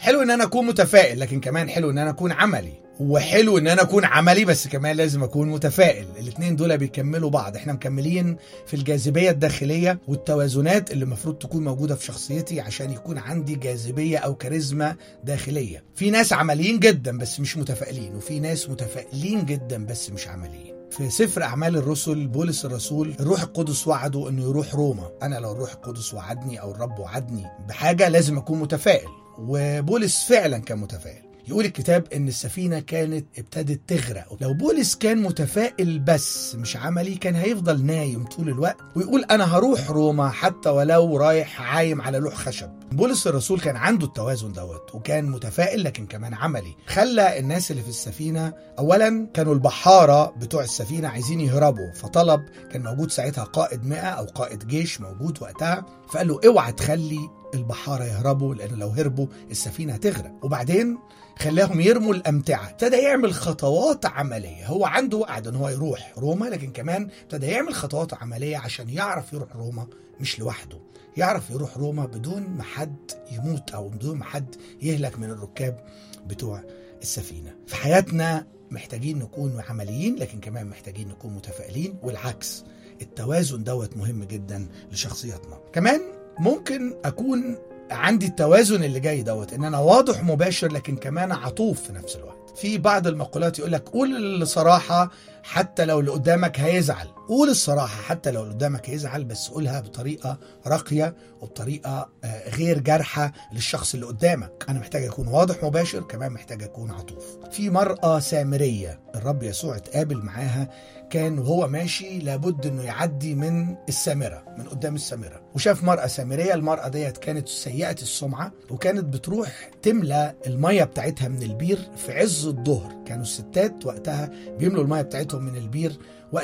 حلو ان انا اكون متفائل لكن كمان حلو ان انا اكون عملي وحلو ان انا اكون عملي بس كمان لازم اكون متفائل الاثنين دول بيكملوا بعض احنا مكملين في الجاذبيه الداخليه والتوازنات اللي المفروض تكون موجوده في شخصيتي عشان يكون عندي جاذبيه او كاريزما داخليه في ناس عمليين جدا بس مش متفائلين وفي ناس متفائلين جدا بس مش عمليين في سفر اعمال الرسل بولس الرسول الروح القدس وعده انه يروح روما انا لو الروح القدس وعدني او الرب وعدني بحاجه لازم اكون متفائل وبولس فعلا كان متفائل يقول الكتاب ان السفينه كانت ابتدت تغرق لو بولس كان متفائل بس مش عملي كان هيفضل نايم طول الوقت ويقول انا هروح روما حتى ولو رايح عايم على لوح خشب بولس الرسول كان عنده التوازن دوت وكان متفائل لكن كمان عملي خلى الناس اللي في السفينه اولا كانوا البحاره بتوع السفينه عايزين يهربوا فطلب كان موجود ساعتها قائد مئة او قائد جيش موجود وقتها فقال له اوعى تخلي البحارة يهربوا لأن لو هربوا السفينة هتغرق وبعدين خلاهم يرموا الأمتعة ابتدى يعمل خطوات عملية هو عنده وعد ان هو يروح روما لكن كمان ابتدى يعمل خطوات عملية عشان يعرف يروح روما مش لوحده يعرف يروح روما بدون ما حد يموت أو بدون ما حد يهلك من الركاب بتوع السفينة في حياتنا محتاجين نكون عمليين لكن كمان محتاجين نكون متفائلين والعكس التوازن دوت مهم جدا لشخصيتنا كمان ممكن اكون عندي التوازن اللي جاي دوت ان انا واضح مباشر لكن كمان عطوف في نفس الوقت في بعض المقولات يقول لك قول الصراحة حتى لو اللي قدامك هيزعل قول الصراحة حتى لو اللي قدامك هيزعل بس قولها بطريقة راقية وبطريقة غير جارحة للشخص اللي قدامك أنا محتاج أكون واضح مباشر كمان محتاج أكون عطوف في مرأة سامرية الرب يسوع اتقابل معاها كان وهو ماشي لابد انه يعدي من السامره من قدام السامره وشاف مراه سامريه المراه ديت كانت سيئه السمعه وكانت بتروح تملى الميه بتاعتها من البير في عز الظهر كانوا الستات وقتها بيملوا الميه بتاعتهم من البير